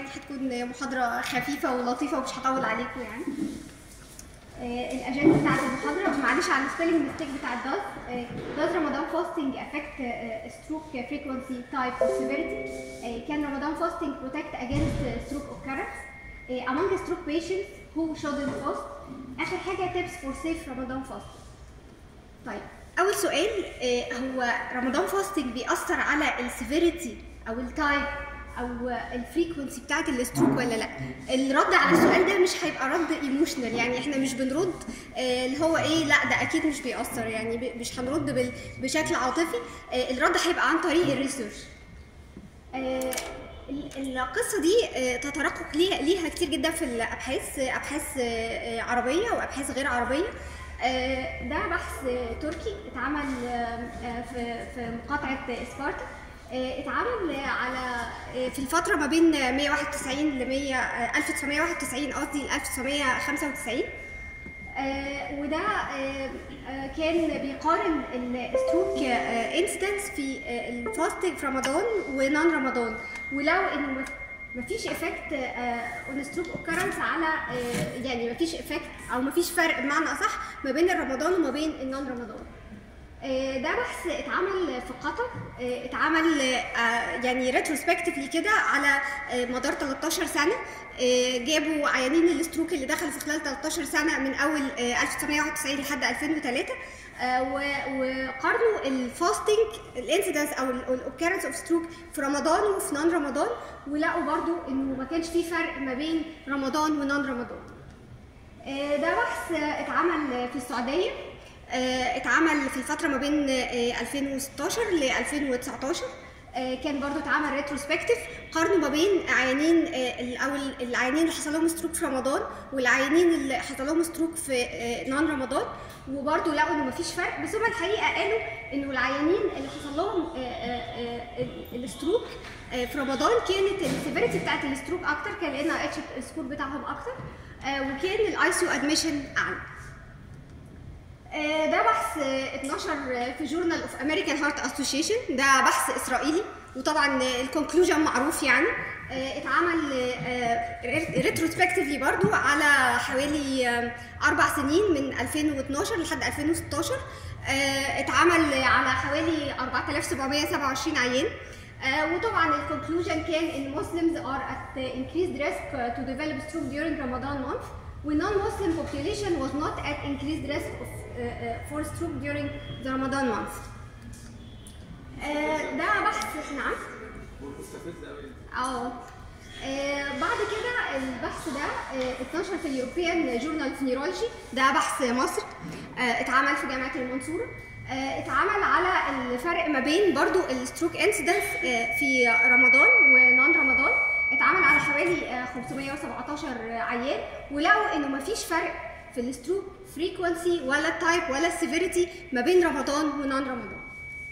يعني هتكون محاضرة خفيفة ولطيفة ومش هطول عليكم يعني آه، الاجنده بتاعت المحاضره معلش على السبيلنج ميستيك بتاع الداز داز رمضان فاستنج افكت ستروك فريكونسي تايب اور سيفيريتي كان رمضان فاستنج بروتكت اجينست ستروك occurrence uh, among stroke patients who shouldn't fast اخر حاجه tips for safe رمضان fasting طيب اول سؤال آه، هو رمضان فاستنج بيأثر على السيفيريتي او التايب او الفريكونسي بتاعت الستروك ولا لا الرد على السؤال ده مش هيبقى رد ايموشنال يعني احنا مش بنرد آه، اللي هو ايه لا ده اكيد مش بيأثر يعني ب- مش هنرد بال- بشكل عاطفي آه، الرد هيبقى عن طريق الريسيرش آه، ال- القصه دي آه، تترقق ليها ليها كتير جدا في الابحاث آه، ابحاث آه، آه، عربيه وابحاث غير عربيه آه، ده بحث آه، تركي اتعمل آه، آه، في في مقاطعه سبارتا آه، اتعمل على آه، في الفتره ما بين 191 ل 100 آه، 1991 قصدي ل 1995 آه، وده آه، آه، كان بيقارن الستروك انسيدنس في آه، الفاستنج في رمضان ونون رمضان ولو انه مف- مفيش افكت اون ستروك اوكرنس على آه، يعني مفيش افكت او مفيش فرق بمعنى اصح ما بين الرمضان وما بين النون رمضان آه، ده بحث اتعمل في قطر آه، اتعمل آه، يعني ريتروسبكتيفلي كده على آه، مدار 13 سنه آه، جابوا عيانين الستروك اللي دخلوا في خلال 13 سنه من اول آه، 1991 لحد 2003 آه، و- وقارنوا الفاستنج الانسيدنس او الاوكيرنس اوف ستروك في رمضان وفي نون رمضان ولقوا برضو انه ما كانش في فرق ما بين رمضان ونون رمضان آه، ده بحث آه، اتعمل آه، في السعودية آه، اتعمل في الفترة ما بين آه، 2016 ل 2019 آه، كان برضو اتعمل ريتروسبكتيف قارنوا ما بين عيانين آه، ال- او ال- العيانين اللي حصل لهم ستروك في رمضان والعيانين اللي حصل لهم ستروك في آه، نون رمضان وبرضو لقوا انه مفيش فرق بس هم الحقيقه قالوا انه العيانين اللي حصل لهم آه، آه، آه، ال- الستروك آه، في رمضان كانت السيفيريتي بتاعت الستروك اكتر كان لقينا اتش سكور بتاعهم اكتر آه، وكان الاي سي ادميشن اعلى آه، ده بحث آه، اتنشر آه، في جورنال اوف امريكان هارت اسوشيشن ده بحث اسرائيلي وطبعا الكونكلوجن معروف يعني آه، اتعمل ريتروسبكتيفلي برضو على حوالي آه، اربع سنين من 2012 لحد 2016 آه، اتعمل على حوالي 4727 عيان آه، وطبعا الكونكلوجن كان ان Muslims are at increased risk to develop stroke during Ramadan month و non-Muslim population was not at increased risk of, uh, uh, for stroke during the Ramadan month. آه، ده بحث نعم مستفز قوي اه آه، بعد كده البحث ده آه، اتنشر في اليوروبيان جورنال اوف نيرولوجي ده بحث مصري آه، اتعمل في جامعه المنصوره آه، اتعمل على الفرق ما بين برضو الستروك انسيدنس في رمضان ونون رمضان اتعمل على حوالي آه، 517 عيان ولقوا انه مفيش فرق في الستروك فريكونسي ولا التايب ولا السيفيريتي ما بين رمضان ونون رمضان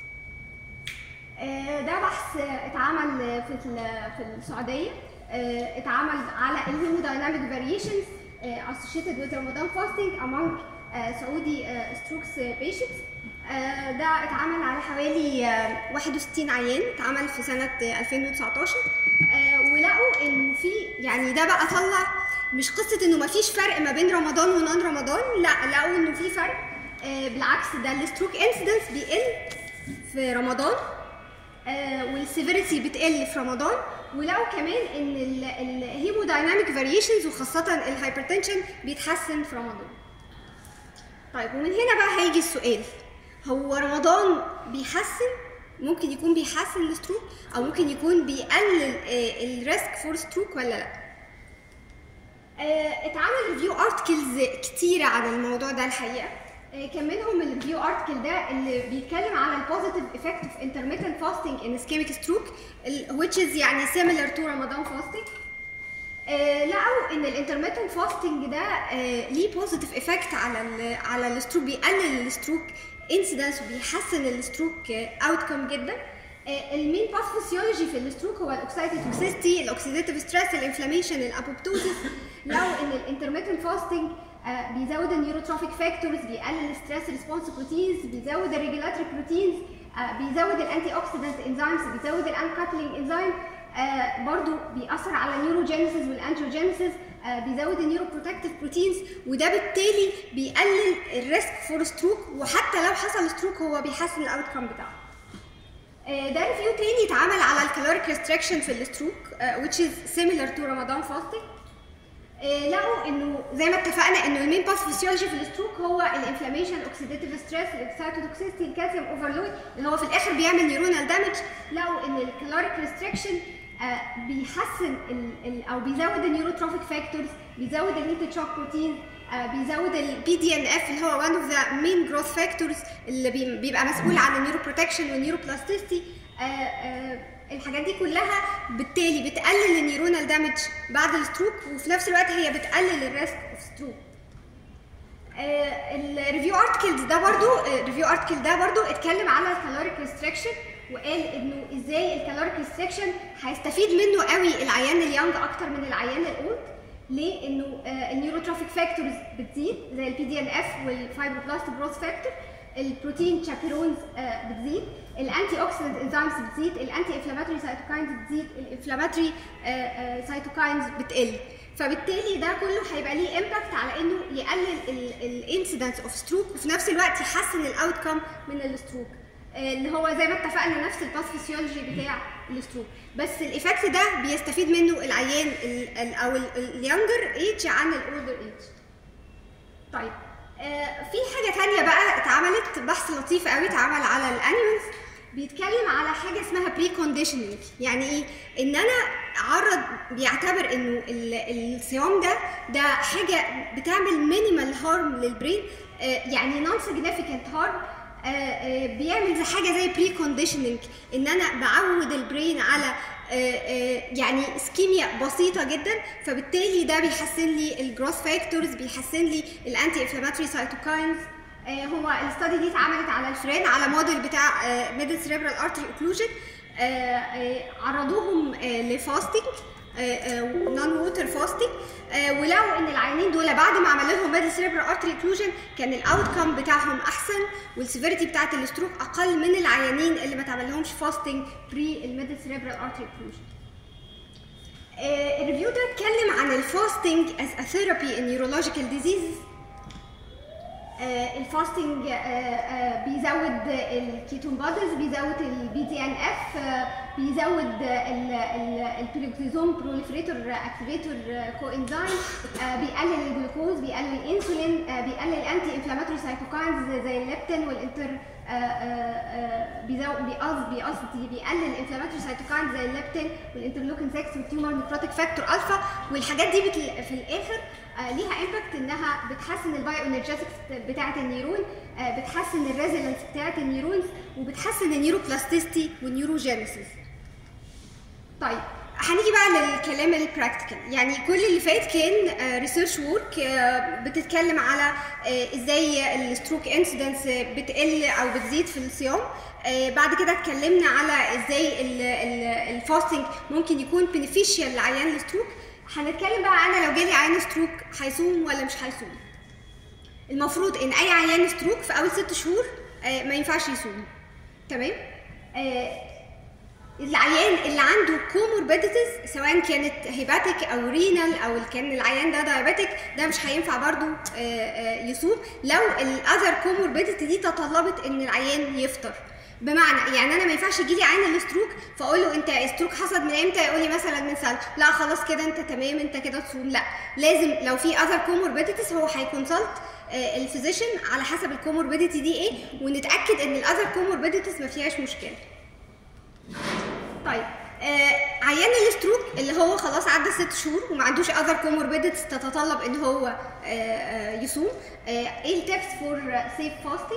آه، ده بحث آه، اتعمل آه، في ال- في السعوديه آه، اتعمل على الهيمودايناميك فاريشنز associated with Ramadan fasting among آه، سعودي ستروكس patients آه، ده اتعمل على حوالي آه، 61 عيان اتعمل في سنه آه، 2019 آه، ولقوا انه في يعني ده بقى طلع مش قصه انه مفيش فرق ما بين رمضان ونون رمضان لا لقوا انه في فرق آه، بالعكس ده الستروك انسيدنس بيقل في رمضان آه، والسيفيريتي بتقل في رمضان ولقوا كمان ان الهيمودايناميك فاريشنز وخاصه الهايبرتنشن بيتحسن في رمضان طيب ومن هنا بقى هيجي السؤال هو رمضان بيحسن ممكن يكون بيحسن الستروك او ممكن يكون بيقلل الريسك فور ستروك ولا لا آه، اتعمل ريفيو ارتكلز كتيره عن الموضوع ده الحقيقه آه، كان منهم الريفيو ارتكل ده اللي بيتكلم على البوزيتيف افكت اوف intermittent fasting in ischemic stroke ال- which is يعني similar to Ramadan fasting آه، لقوا ان الانترميتنت فاستنج ده آه، ليه بوزيتيف افكت على ال على الستروك بيقلل الستروك انسيدنس وبيحسن الستروك اوتكم جدا آه، المين باثوفيسيولوجي في الستروك هو الاوكسيتوكسيستي الاوكسيديتيف ستريس الانفلاميشن الابوبتوزيس لقوا ان الانترميتنت فاستنج بيزود النيوروتروفيك فاكتورز بيقلل الستريس ريسبونس بروتينز بيزود الريجولاتوري بروتينز بيزود الانتي اوكسيدنت انزيمز بيزود الانكابلينج انزيم آه برضو بيأثر على النيوروجينيسيس والانجيوجينيسيس آه بيزود النيورو بروتكتيف بروتينز وده بالتالي بيقلل الريسك فور ستروك وحتى لو حصل ستروك هو بيحسن الاوت كام بتاعه آه، ده ريفيو تاني اتعمل على الكالوريك ريستريكشن في الستروك آه، which is similar to رمضان فاستنج لقوا انه زي ما اتفقنا انه المين باث فيسيولوجي في الستروك هو الانفلاميشن الاوكسيديتيف ستريس الاكسايتوتوكسيستي الكالسيوم اوفرلود اللي هو في الاخر بيعمل نيورونال دامج لقوا ان الكالوريك ريستريكشن بيحسن ال ال او بيزود النيوروتروفيك فاكتورز بيزود الهيتد شوك بروتين بيزود البي دي ان اف اللي هو one of the main growth factors اللي بي- بيبقى مسؤول عن النيورو بروتكشن والنيورو بلاستيستي الحاجات دي كلها بالتالي بتقلل النيورونال دامج بعد الستروك وفي نفس الوقت هي بتقلل الريسك اوف ستروك الريفيو ارتكلز ده برضو الريفيو ارتكل ده برضو اتكلم على الكالوريك ريستريكشن وقال انه ازاي الكالوريك ريستريكشن هيستفيد منه قوي العيان اليونج اكتر من العيان الاولد ليه؟ انه آه، النيوروتروفيك فاكتورز بتزيد زي البي دي ان اف والفايبروبلاست جروث فاكتور البروتين شابيرونز آه، بتزيد الانتي اوكسيدنت انزيمز بتزيد الانتي انفلاماتوري سايتوكاينز بتزيد الانفلاماتوري سايتوكاينز بتقل فبالتالي ده كله هيبقى ليه امباكت على انه يقلل الانسيدنس اوف ستروك وفي نفس الوقت يحسن الاوت كام من الستروك آه، اللي هو زي ما اتفقنا نفس الباث فيسيولوجي بتاع الستروك بس الايفكت ده بيستفيد منه العيان ال- ال- او اليونجر ايج عن الاولدر ايج طيب آه، في حاجه تانية بقى اتعملت بحث لطيف قوي اتعمل على الانيمالز بيتكلم على حاجه اسمها بري كونديشننج يعني ايه ان انا عرض بيعتبر انه ال- الصيام ده ده حاجه بتعمل مينيمال هارم للبرين آه، يعني نون سيجنيفيكانت هارم بيعمل زي حاجه زي بري كونديشننج ان انا بعود البرين على آه، آه، يعني اسكيميا بسيطه جدا فبالتالي ده بيحسن لي الجروث فاكتورز بيحسن لي الانتي انفلاماتوري سايتوكاينز هو الاستادي دي اتعملت على الفئران على موديل بتاع ميدل سيريبرال ارتري اوكلوجن عرضوهم آه، لفاستنج نون ووتر فاستنج ولقوا ان العيانين دول بعد ما عملوا لهم ميدل سيريبرال ارتري اوكلوجن كان الاوت كام بتاعهم احسن والسيفيريتي بتاعت الستروك اقل من العيانين اللي ما اتعمل لهمش فاستنج بري الميدل سيريبرال ارتري اوكلوجن الريفيو ده اتكلم عن الفاستنج as a therapy in neurological diseases آه، الفاستنج آه، آه، بيزود الكيتون بوديز بيزود البي دي ان اف بيزود البريكزيزوم بروليفريتور اكتيفيتور كو انزيم بيقلل الجلوكوز بيقلل الانسولين آه، بيقلل الانتي انفلاماتوري سايتوكاينز زي الليبتين والانتر آه، آه، آه، بيزود بيقصد بيقصد بيقلل الانفلاماتوري سايتوكاينز زي الليبتين والانترلوكين 6 والتيومر نيكروتيك فاكتور الفا والحاجات دي بتل... في الاخر آه، ليها امباكت انها بتحسن البايو انرجيتكس بتاعه النيرون آه، بتحسن الريزيلنس بتاعه النيرونز وبتحسن النيوروبلاستيستي والنيوروجينيسيس طيب هنيجي بقى للكلام البراكتيكال يعني كل اللي فات كان ريسيرش وورك بتتكلم على آه، ازاي الستروك انسيدنس بتقل او بتزيد في الصيام آه، بعد كده اتكلمنا على ازاي الفاستنج ممكن يكون بنفيشال لعيان الستروك هنتكلم بقى انا لو جالي عيان ستروك هيصوم ولا مش هيصوم المفروض ان اي عيان ستروك في اول ست شهور آه، ما ينفعش يصوم تمام آه، العيان اللي عنده كوموربيديتيز سواء كانت هيباتيك او رينال او كان العيان ده دايابيتيك ده مش هينفع برضو آه، آه، يصوم لو الاذر كوموربيديتي دي تطلبت ان العيان يفطر بمعنى يعني انا ما ينفعش يجي لي عين الستروك فاقول له انت الستروك حصل من امتى يقول لي مثلا من سنه لا خلاص كده انت تمام انت كده تصوم لا لازم لو في اذر كوموربيديتيز هو هيكونسلت الفيزيشن على حسب الكوموربيديتي دي ايه ونتاكد ان الاذر كوموربيديتيز ما فيهاش مشكله طيب آه عيان الستروك اللي هو خلاص عدى ست شهور وما عندوش اذر كوموربيديتيز تتطلب ان هو آه آه يصوم آه ايه التبس فور سيف فاستنج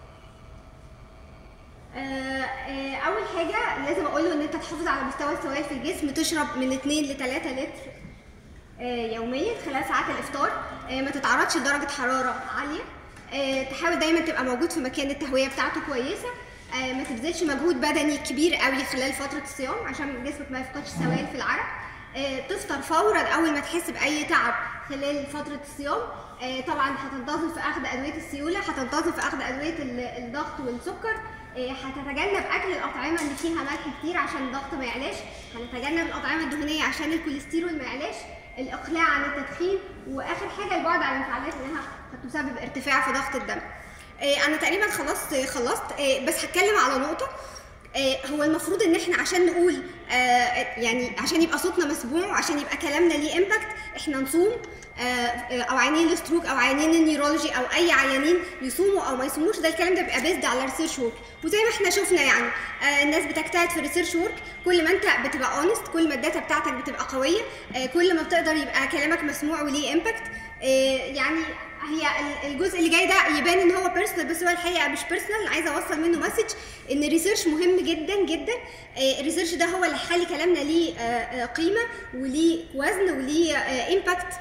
اول حاجه لازم اقول له ان انت تحافظ على مستوى السوائل في الجسم تشرب من 2 ل 3 لتر آه، يوميا خلال ساعات الافطار آه، ما تتعرضش لدرجه حراره عاليه آه، تحاول دايما تبقى موجود في مكان التهويه بتاعته كويسه آه، ما تبذلش مجهود بدني كبير قوي خلال فتره الصيام عشان جسمك ما يفقدش سوائل في العرق آه، تفطر فورا اول ما تحس باي تعب خلال فتره الصيام آه، طبعا هتنتظم في اخذ ادويه السيوله هتنتظم في اخذ ادويه ال- الضغط والسكر آه، هتتجنب اكل الاطعمه اللي فيها ملح كتير عشان الضغط ما يعلاش هنتجنب الاطعمه الدهنيه عشان الكوليسترول ما يعلاش الاقلاع عن التدخين واخر حاجه البعد عن الانفعالات لانها قد تسبب ارتفاع في ضغط الدم آه، انا تقريبا خلاص آه، خلصت آه، بس هتكلم على نقطه آه، هو المفروض ان احنا عشان نقول آه، يعني عشان يبقى صوتنا مسموع وعشان يبقى كلامنا ليه امباكت احنا نصوم آه، آه، او عيانين الستروك او عيانين النيورولوجي او اي عيانين يصوموا او ما يصوموش ده الكلام ده بيبقى بيزد على ريسيرش ورك وزي ما احنا شفنا يعني آه، الناس بتجتهد في ريسيرش ورك كل ما انت بتبقى اونست كل ما الداتا بتاعتك بتبقى قويه آه، كل ما بتقدر يبقى كلامك مسموع وليه امباكت يعني هي ال- الجزء اللي جاي ده يبان ان هو بيرسونال بس هو الحقيقه مش بيرسونال عايزه اوصل منه مسج ان الريسيرش مهم جدا جدا آه، الريسيرش ده هو اللي هيخلي كلامنا ليه آه، آه، قيمه وليه وزن وليه امباكت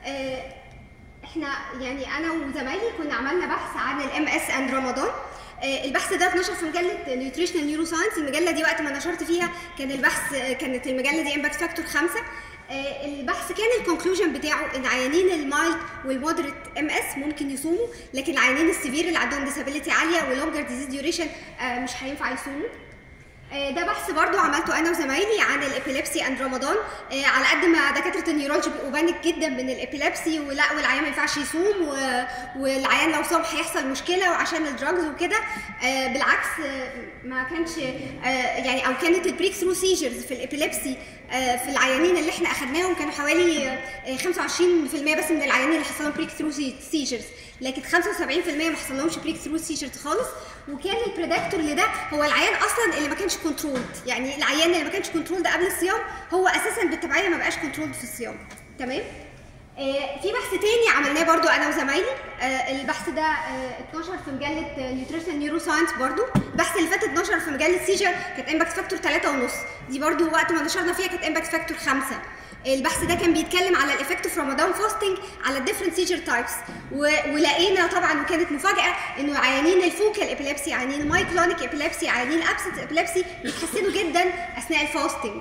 احنا يعني انا وزمايلي كنا عملنا بحث عن الام اس اند رمضان آه، البحث ده اتنشر في مجله نيوتريشنال نيورو ساينس المجله دي وقت ما نشرت فيها كان البحث آه، كانت المجله دي امباكت فاكتور خمسة آه، البحث كان الكونكلوجن بتاعه ان عيانين المايلد والمودريت ام اس ممكن يصوموا لكن العيانين السيفير اللي عندهم ديسابيليتي عاليه ولونجر ديزيز ديوريشن مش هينفع يصوموا آه، ده بحث برضو عملته انا وزمايلي عن الابيليبسي اند رمضان آه، على قد ما دكاتره النيورولوجي بيبقوا بانك جدا من الابيليبسي ولا والعيان ما ينفعش يصوم و... والعيان لو صام هيحصل مشكله وعشان الدراجز وكده آه، بالعكس آه، ما كانش آه، يعني او كانت البريك ثرو سيجرز في الابيليبسي آه، في العيانين اللي احنا اخدناهم كانوا حوالي آه، 25% بس من العيانين اللي حصل لهم بريك ثرو سيجرز لكن 75% ما حصلهمش بريك ثرو سيجرز خالص وكان البريدكتور لده هو العيان اصلا اللي ما كانش كنترولد يعني العيان اللي ما كانش كنترولد قبل الصيام هو اساسا بالتبعيه ما بقاش كنترولد في الصيام تمام آه، في بحث تاني عملناه برضو انا وزمايلي آه، البحث ده آه، اتنشر في مجله نيوتريشن نيورو ساينس برضو البحث اللي فات اتنشر في مجله سيجر كانت امباكت فاكتور 3 ونص دي برضو وقت ما نشرنا فيها كانت امباكت فاكتور 5 البحث ده كان بيتكلم على الايفكت في رمضان فاستنج على الديفرنت سيجر تايبس ولقينا طبعا وكانت مفاجاه انه عيانين الفوكال ابيليبسي عيانين المايكلونيك ابيليبسي عيانين الابسنت ابيليبسي بيتحسنوا جدا اثناء الفاستنج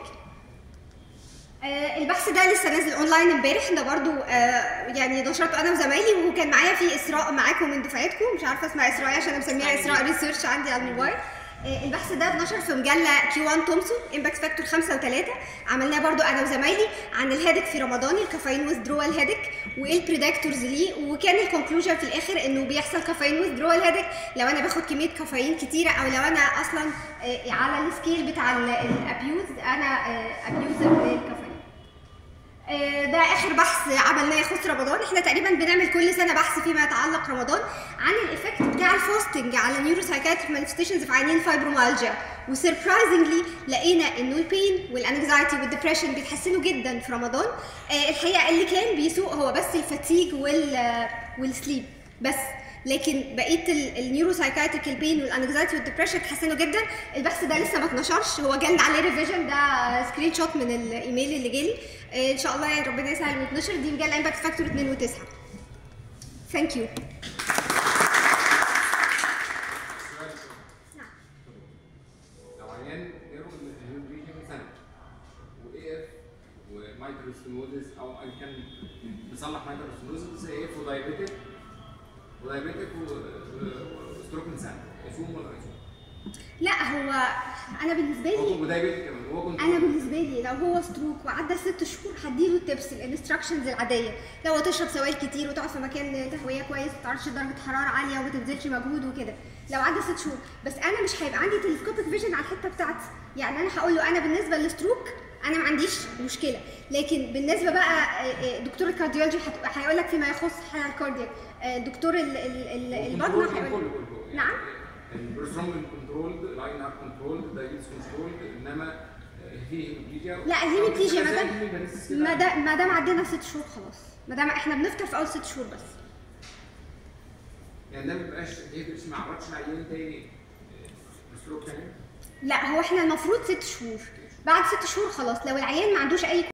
آه، البحث ده لسه نازل اونلاين امبارح ده برضو آه، يعني نشرته انا وزمايلي وكان معايا في اسراء معاكم من دفعتكم مش عارفه اسمها اسراء إيه عشان انا مسميها اسراء ريسيرش عندي على الموبايل آه، البحث ده اتنشر في مجله كيو 1 تومسون امباكت فاكتور 5 و3 عملناه برضو انا وزمايلي عن الهيدك في رمضان الكافيين ويزدرول هيدك وايه البريدكتورز ليه وكان الكونكلوجن في الاخر انه بيحصل كافيين ويزدرول هيدك لو انا باخد كميه كافيين كتيره او لو انا اصلا آه، على السكيل بتاع الابيوز انا ابيوزر للكافيين آه، ده اخر بحث عملناه يخص رمضان احنا تقريبا بنعمل كل سنه بحث فيما يتعلق رمضان عن الايفكت بتاع الفاستنج على النيوروسايكاتريك مانيفستيشنز في عيانين الفايبرومالجيا وسربرايزنجلي لقينا انه البين والانكزايتي والدبريشن بيتحسنوا جدا في رمضان آه، الحقيقه اللي كان بيسوق هو بس الفاتيج وال والسليب بس لكن بقيه النيوروسايكاتريك البين والانكزايتي والدبريشن اتحسنوا جدا البحث ده لسه ما اتنشرش هو جالنا عليه ريفيجن ده سكرين شوت من الايميل اللي جالي آه، ان شاء الله يعني ربنا يسهل ويتنشر دي مجله امباكت فاكتور 2 و9 ثانك يو لو عيان جاله الهيومن ريجن من سنه واي اف ومايكروستينوزس او ان كان بيصلح مايكروستينوزس اي اف ودايبيتك ودايبيتك وستروك من سنه يصوم ولا ما يصوم؟ لا هو انا بالنسبه لي هو ودايبيتك كمان هو كنت انا بالنسبه لي لو هو ستروك وعدى ست شهور هديله التبس الانستراكشنز العاديه لو تشرب سوائل كتير وتقعد في مكان تهويه كويس ما تعرضش درجه حراره عاليه وما تبذلش مجهود وكده لو عدى ست شهور بس انا مش هيبقى عندي تلسكوبيك فيجن على الحته بتاعتي يعني انا هقول له انا بالنسبه للستروك انا ما عنديش مشكله لكن بالنسبه بقى آه، آه، دكتور الكارديولوجي هت- هيقول لك فيما يخص حاله الكاردياك آه، دكتور ال- ال- ال- البطنه كله هيقول كله كله نعم. البروسترومبين كنترول لاين اب كنترول دايبيتس كنترول انما في هيموبليجيا لا الهيموبليجيا ما دام ما دام دام ما دام عدينا ست شهور خلاص ما دام احنا بنفطر في اول ست شهور بس يعني ده ما بيبقاش يفرش ما عرضش عيان تاني ستروك تاني لا هو احنا المفروض ست شهور بعد ست شهور خلاص لو العيان ما عندوش اي